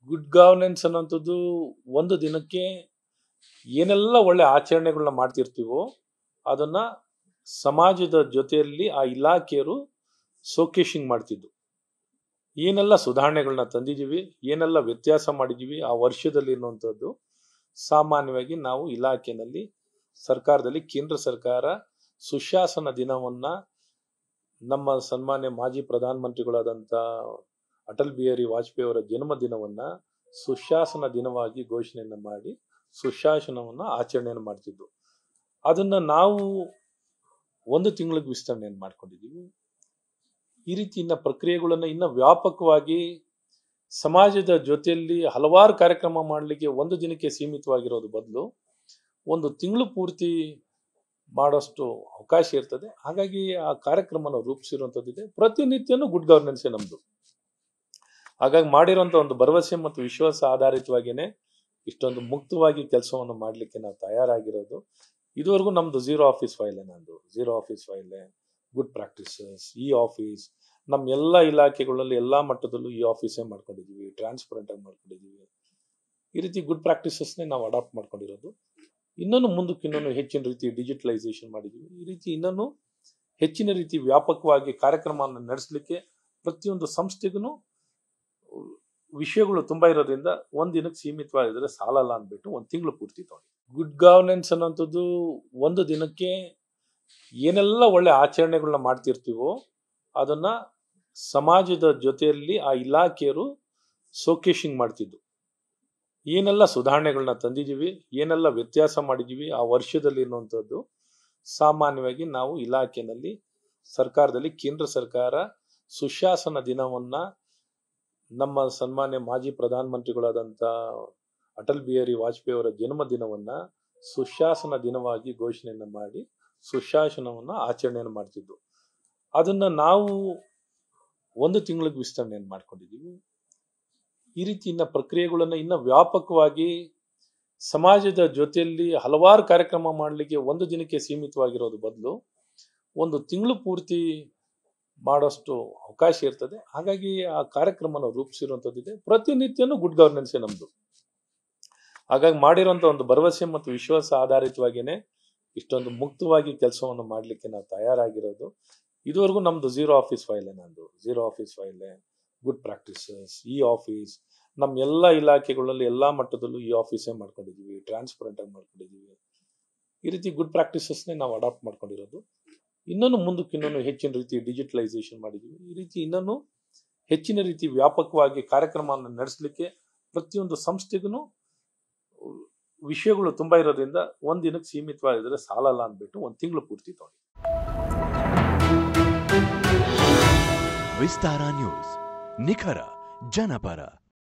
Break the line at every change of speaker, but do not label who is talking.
good governance ಅನ್ನೋಂಥದ್ದು ಒಂದು ದಿನಕ್ಕೆ ಏನೆಲ್ಲ ಒಳ್ಳೆ ಆಚರಣೆಗಳನ್ನ ಮಾಡ್ತಿರ್ತೀವೋ ಅದನ್ನ ಸಮಾಜದ ಜೊತೆಯಲ್ಲಿ ಆ ಇಲಾಖೆಯರು ಸೋಕೇಶಿಂಗ್ ಮಾಡ್ತಿದ್ದು ಏನೆಲ್ಲ ಸುಧಾರಣೆಗಳನ್ನ ತಂದಿದ್ದೀವಿ ಏನೆಲ್ಲ ವ್ಯತ್ಯಾಸ ಮಾಡಿದ್ದೀವಿ ಆ ವರ್ಷದಲ್ಲಿ ಅನ್ನುವಂಥದ್ದು ಸಾಮಾನ್ಯವಾಗಿ ನಾವು ಇಲಾಖೆಯಲ್ಲಿ ಸರ್ಕಾರದಲ್ಲಿ ಕೇಂದ್ರ ಸರ್ಕಾರ ಸುಶಾಸನ ದಿನವನ್ನ ನಮ್ಮ ಸನ್ಮಾನ್ಯ ಮಾಜಿ ಪ್ರಧಾನಮಂತ್ರಿಗಳಾದಂಥ ಅಟಲ್ ಬಿಹಾರಿ ವಾಜಪೇಯಿ ಅವರ ಜನ್ಮ ದಿನವನ್ನ ಸುಶಾಸನ ದಿನವಾಗಿ ಘೋಷಣೆಯನ್ನ ಮಾಡಿ ಸುಶಾಸನವನ್ನ ಆಚರಣೆಯನ್ನು ಮಾಡ್ತಿದ್ದು ಅದನ್ನ ನಾವು ಒಂದು ತಿಂಗಳಿಗೆ ವಿಸ್ತರಣೆಯನ್ನು ಮಾಡ್ಕೊಂಡಿದ್ದೀವಿ ಈ ರೀತಿ ಇನ್ನ ಪ್ರಕ್ರಿಯೆಗಳನ್ನ ಇನ್ನ ವ್ಯಾಪಕವಾಗಿ ಸಮಾಜದ ಜೊತೆಯಲ್ಲಿ ಹಲವಾರು ಕಾರ್ಯಕ್ರಮ ಮಾಡಲಿಕ್ಕೆ ಒಂದು ದಿನಕ್ಕೆ ಸೀಮಿತವಾಗಿರೋದು ಬದಲು ಒಂದು ತಿಂಗಳು ಪೂರ್ತಿ ಮಾಡೋಷ್ಟು ಅವಕಾಶ ಇರ್ತದೆ ಹಾಗಾಗಿ ಆ ಕಾರ್ಯಕ್ರಮನ ರೂಪಿಸಿರುವಂಥದ್ದಿದೆ ಪ್ರತಿನಿತ್ಯನೂ ಗುಡ್ ಗವರ್ನೆನ್ಸ್ ನಮ್ದು ಹಾಗಾಗಿ ಮಾಡಿರುವಂತ ಒಂದು ಭರವಸೆ ಮತ್ತು ವಿಶ್ವಾಸ ಆಧಾರಿತವಾಗಿಯೇ ಇಷ್ಟೊಂದು ಮುಕ್ತವಾಗಿ ಕೆಲಸವನ್ನು ಮಾಡಲಿಕ್ಕೆ ನಾವು ತಯಾರಾಗಿರೋದು ಇದುವರೆಗೂ ನಮ್ದು ಝೀರೋ ಆಫೀಸ್ ಫೈಲೇ ನಂದು ಝೀರೋ ಆಫೀಸ್ ಫೈಲೇ ಗುಡ್ ಪ್ರಾಕ್ಟೀಸಸ್ ಈ ಆಫೀಸ್ ನಮ್ಮ ಎಲ್ಲ ಇಲಾಖೆಗಳಲ್ಲಿ ಎಲ್ಲ ಮಟ್ಟದಲ್ಲೂ ಈ ಆಫೀಸೇ ಮಾಡ್ಕೊಂಡಿದ್ದೀವಿ ಟ್ರಾನ್ಸ್ಪರೆಂಟ್ ಆಗಿ ಮಾಡ್ಕೊಂಡಿದ್ದೀವಿ ಈ ರೀತಿ ಗುಡ್ ಪ್ರಾಕ್ಟೀಸಸ್ನೇ ನಾವು ಅಡಾಪ್ಟ್ ಮಾಡ್ಕೊಂಡಿರೋದು ಇನ್ನೂ ಮುಂದಕ್ಕೆ ಇನ್ನೂ ಹೆಚ್ಚಿನ ರೀತಿ ಡಿಜಿಟಲೈಸೇಷನ್ ಮಾಡಿದ್ದೀವಿ ಈ ರೀತಿ ಇನ್ನೂ ಹೆಚ್ಚಿನ ರೀತಿ ವ್ಯಾಪಕವಾಗಿ ಕಾರ್ಯಕ್ರಮವನ್ನು ನಡೆಸಲಿಕ್ಕೆ ಪ್ರತಿಯೊಂದು ಸಂಸ್ಥೆಗೂ ವಿಷಯಗಳು ತುಂಬಾ ಇರೋದ್ರಿಂದ ಒಂದ್ ದಿನಕ್ಕೆ ಸೀಮಿತವಾಗಿದ್ರೆ ಸಾಲಲ್ಲ ಅಂದ್ಬಿಟ್ಟು ಒಂದ್ ತಿಂಗಳು ಪೂರ್ತಿ ತಗೊಂಡು ಗುಡ್ ಗವರ್ನೆನ್ಸ್ ಅನ್ನೋಂಥದ್ದು ಒಂದು ದಿನಕ್ಕೆ ಏನೆಲ್ಲ ಒಳ್ಳೆ ಆಚರಣೆಗಳನ್ನ ಮಾಡ್ತಿರ್ತೀವೋ ಅದನ್ನ ಸಮಾಜದ ಜೊತೆಯಲ್ಲಿ ಆ ಇಲಾಖೆಯರು ಸೋಕೇಶಿಂಗ್ ಮಾಡ್ತಿದ್ದು ಏನೆಲ್ಲ ಸುಧಾರಣೆಗಳನ್ನ ತಂದಿದ್ದೀವಿ ಏನೆಲ್ಲ ವ್ಯತ್ಯಾಸ ಮಾಡಿದ್ದೀವಿ ಆ ವರ್ಷದಲ್ಲಿ ಅನ್ನುವಂಥದ್ದು ಸಾಮಾನ್ಯವಾಗಿ ನಾವು ಇಲಾಖೆಯಲ್ಲಿ ಸರ್ಕಾರದಲ್ಲಿ ಕೇಂದ್ರ ಸರ್ಕಾರ ಸುಶಾಸನ ದಿನವನ್ನ ನಮ್ಮ ಸನ್ಮಾನ್ಯ ಮಾಜಿ ಪ್ರಧಾನಮಂತ್ರಿಗಳಾದಂಥ ಅಟಲ್ ಬಿಹಾರಿ ವಾಜಪೇಯಿ ಅವರ ಜನ್ಮ ದಿನವನ್ನ ಸುಶಾಸನ ದಿನವಾಗಿ ಘೋಷಣೆಯನ್ನ ಮಾಡಿ ಸುಶಾಸನವನ್ನ ಆಚರಣೆಯನ್ನು ಮಾಡ್ತಿದ್ದು ಅದನ್ನ ನಾವು ಒಂದು ತಿಂಗಳಿಗೆ ವಿಸ್ತರಣೆಯನ್ನು ಮಾಡ್ಕೊಂಡಿದ್ದೀವಿ ಈ ರೀತಿ ಇನ್ನ ಪ್ರಕ್ರಿಯೆಗಳನ್ನ ಇನ್ನ ವ್ಯಾಪಕವಾಗಿ ಸಮಾಜದ ಜೊತೆಯಲ್ಲಿ ಹಲವಾರು ಕಾರ್ಯಕ್ರಮ ಮಾಡಲಿಕ್ಕೆ ಒಂದು ದಿನಕ್ಕೆ ಸೀಮಿತವಾಗಿರೋದು ಬದಲು ಒಂದು ತಿಂಗಳು ಪೂರ್ತಿ ಮಾಡೋಷ್ಟು ಅವಕಾಶ ಇರ್ತದೆ ಹಾಗಾಗಿ ಆ ಕಾರ್ಯಕ್ರಮನ ರೂಪಿಸಿರುವಂಥದ್ದಿದೆ ಪ್ರತಿನಿತ್ಯನೂ ಗುಡ್ ಗವರ್ನೆನ್ಸ್ ನಮ್ದು ಹಾಗಾಗಿ ಮಾಡಿರುವಂತ ಒಂದು ಭರವಸೆ ಮತ್ತು ವಿಶ್ವಾಸ ಆಧಾರಿತವಾಗಿಯೇ ಇಷ್ಟೊಂದು ಮುಕ್ತವಾಗಿ ಕೆಲಸವನ್ನು ಮಾಡಲಿಕ್ಕೆ ನಾವು ತಯಾರಾಗಿರೋದು ಇದುವರೆಗೂ ನಮ್ದು ಝೀರೋ ಆಫೀಸ್ ಫೈಲೇ ನಂದು ಝೀರೋ ಆಫೀಸ್ ಫೈಲೇ ಗುಡ್ ಪ್ರಾಕ್ಟೀಸಸ್ ಈ ಆಫೀಸ್ ನಮ್ಮ ಎಲ್ಲ ಇಲಾಖೆಗಳಲ್ಲಿ ಎಲ್ಲ ಮಟ್ಟದಲ್ಲೂ ಈ ಆಫೀಸೇ ಮಾಡ್ಕೊಂಡಿದ್ದೀವಿ ಟ್ರಾನ್ಸ್ಪರೆಂಟ್ ಆಗಿ ಮಾಡ್ಕೊಂಡಿದ್ದೀವಿ ಈ ರೀತಿ ಗುಡ್ ಪ್ರಾಕ್ಟೀಸಸ್ನೇ ನಾವು ಅಡಾಪ್ಟ್ ಮಾಡ್ಕೊಂಡಿರೋದು ಇನ್ನೂ ಮುಂದಕ್ಕೆ ಇನ್ನೂ ಹೆಚ್ಚಿನ ರೀತಿ ಡಿಜಿಟಲೈಸೇಷನ್ ಮಾಡಿದ್ದೀವಿ ಈ ರೀತಿ ಇನ್ನೂ ಹೆಚ್ಚಿನ ರೀತಿ ವ್ಯಾಪಕವಾಗಿ ಕಾರ್ಯಕ್ರಮವನ್ನು ನಡೆಸಲಿಕ್ಕೆ ಪ್ರತಿಯೊಂದು ಸಂಸ್ಥೆಗೂ ವಿಷಯಗಳು ತುಂಬಾ ಇರೋದ್ರಿಂದ ಒಂದ್ ದಿನಕ್ಕೆ ಸೀಮಿತವಾಗಿದ್ರೆ ಸಾಲಲ್ಲ ಅಂದ್ಬಿಟ್ಟು ಒಂದ್ ತಿಂಗಳು ಪೂರ್ತಿ ತಗೊಂಡು
ವಿಸ್ತಾರ ನ್ಯೂಸ್ ನಿಖರ ಜನಪರ